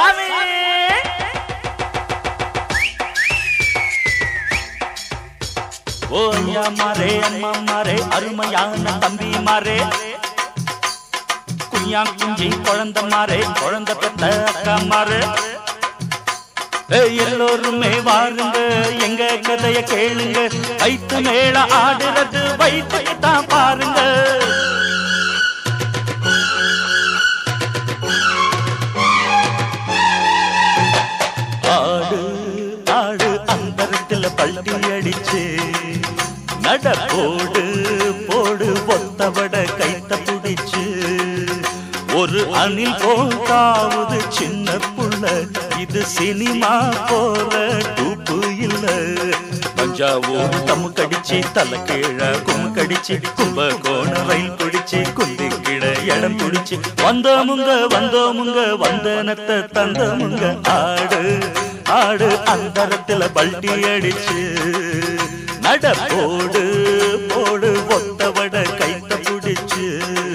சாமி ஓ ஐயா மாரே அம்மா மாரே அருமையான தம்பி மாரே குஞ்சா குஞ்சி குழந்தை மாறே குழந்தை பெத்த அக்கா மாறு எல்லோருமே வாருங்க எங்க கதைய கேளுங்க வைத்து மேல ஆடுறது வைத்து தான் பாருங்க ஆடு ஆடு அந்தரத்துல பள்ளி அடிச்சு நட போடு போடு ஒத்தவட கைத்த புடிச்சு ஒரு அணில் போட்டாவது சின்ன புள்ள இது சினிமா போல டூப்பு இல்ல தஞ்சாவூர் தம்மு கடிச்சு தலை கீழ கும்மு கடிச்சு கும்ப கோண ரயில் பிடிச்சு குந்தி கிட இடம் பிடிச்சு வந்தோமுங்க வந்தோமுங்க வந்தனத்தை தந்தமுங்க ஆடு ஆடு அந்தரத்துல பல்டி அடிச்சு நட போடு போடு ஒத்தவட கைத்த பிடிச்சு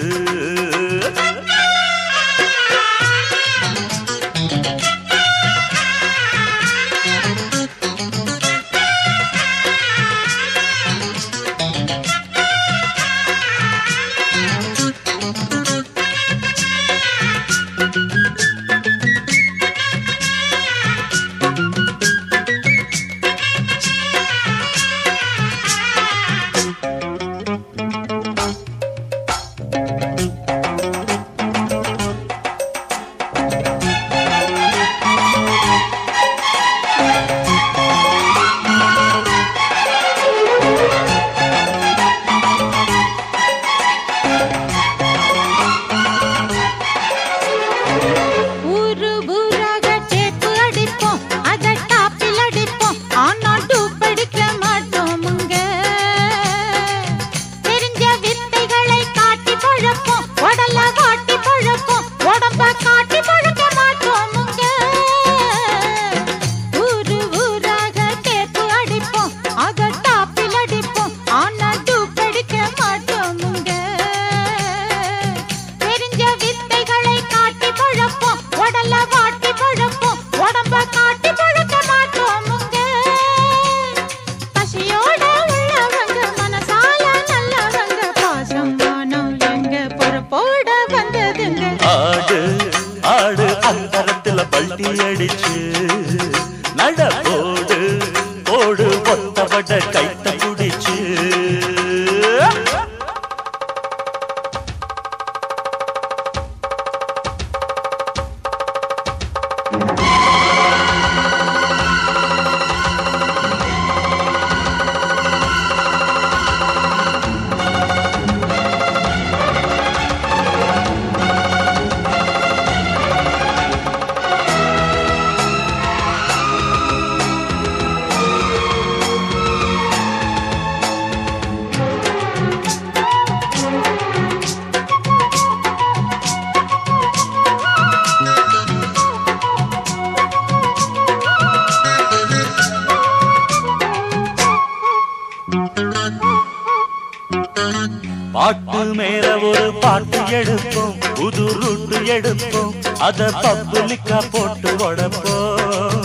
ஊரு ஊராக சேப்பு அடிப்போம் அத டாப்பில் அடிப்போம் ஆனா டூப் அடிக்க மாட்டோமுங்க தெரிஞ்ச வித்தைகளை காட்டி பழப்போம் உடல காட்டி பழப்போம் உடம்ப காட்டி பழக்க மாட்டோமுங்க ஊரு ஊராக சேப்பு அடிப்போம் அத டாப்பில் அடிப்போம் ஆனா டூப் அடிக்க மாட்டோமுங்க தெரிஞ்ச வித்தைகளை காட்டி பழப்போம் உடல வாட்டி பழப்போம் உடம்ப காட்டி பழக்க மாட்டோமுங்க பசியோட உள்ளவங்க மனசால நல்லவங்க பாசம் மானம் எங்க பொறுப்போட வந்ததுங்க ஆடு ஆடு அந்தரத்துல பல்டி அடிச்சு நட போடு போடு ஒத்தவட கைத்த குடிச்சு பாட்டு மேல ஒரு பாட்டு எடுப்போம் புது ரூட்டு எடுப்போம் அத பப்புலிக்கா போட்டு உடப்போம்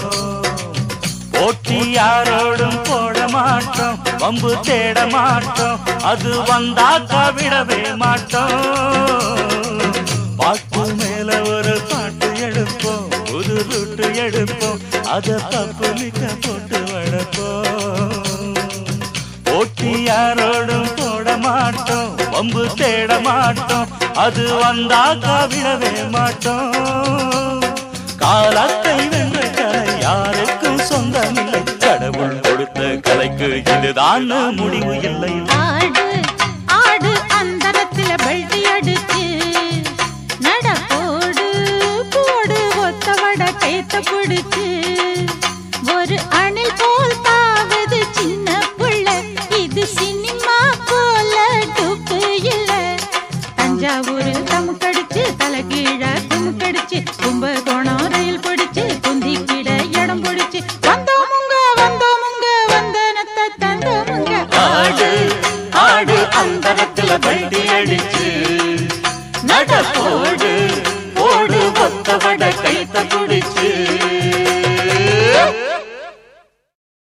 போட்டி யாரோடும் போட மாட்டோம் வம்பு தேட மாட்டோம் அது வந்தாக்கா விடவே மாட்டோம் பாட்டு மேல ஒரு பாட்டு எடுப்போம் புது ரூட்டு எடுப்போம் அத பப்புலிக்கா போட்டு வளர்ப்போம் போட்டி யாரோடும் போட மாட்டோம் வம்பு தேட மாட்டோம் அது வந்தாக்கா விடவே மாட்டோம் காலத்தை வென்ற கலை யாருக்கும் சொந்தமில்லை கடவுள் கொடுத்த கலைக்கு இதுதான் முடிவு இல்லை ஆடு ஆடு அந்தரத்துல பல்டி அடிச்சு நட போடு போடு ஒத்தவட கைத்த பிடிச்சு ஒரு அணில் போல் தாவுது சின்ன புள்ள இது சினிமா போல டூப்பு இல்ல தஞ்சாவூரில் தமுக்கடிச்சு தலைகீழ குமுக்கடிச்சு கும்பகோணம் ரயில் பிடிச்சு குந்திக்கிட இடம் பிடிச்சு வந்தோமுங்க வந்தோமுங்க வந்தனத்தை தந்தோமுங்க ஆடு ஆடு அந்தரத்துல பல்டி அடிச்சு நட போடு போடு ஒத்த வட கைத்த பிடிச்சு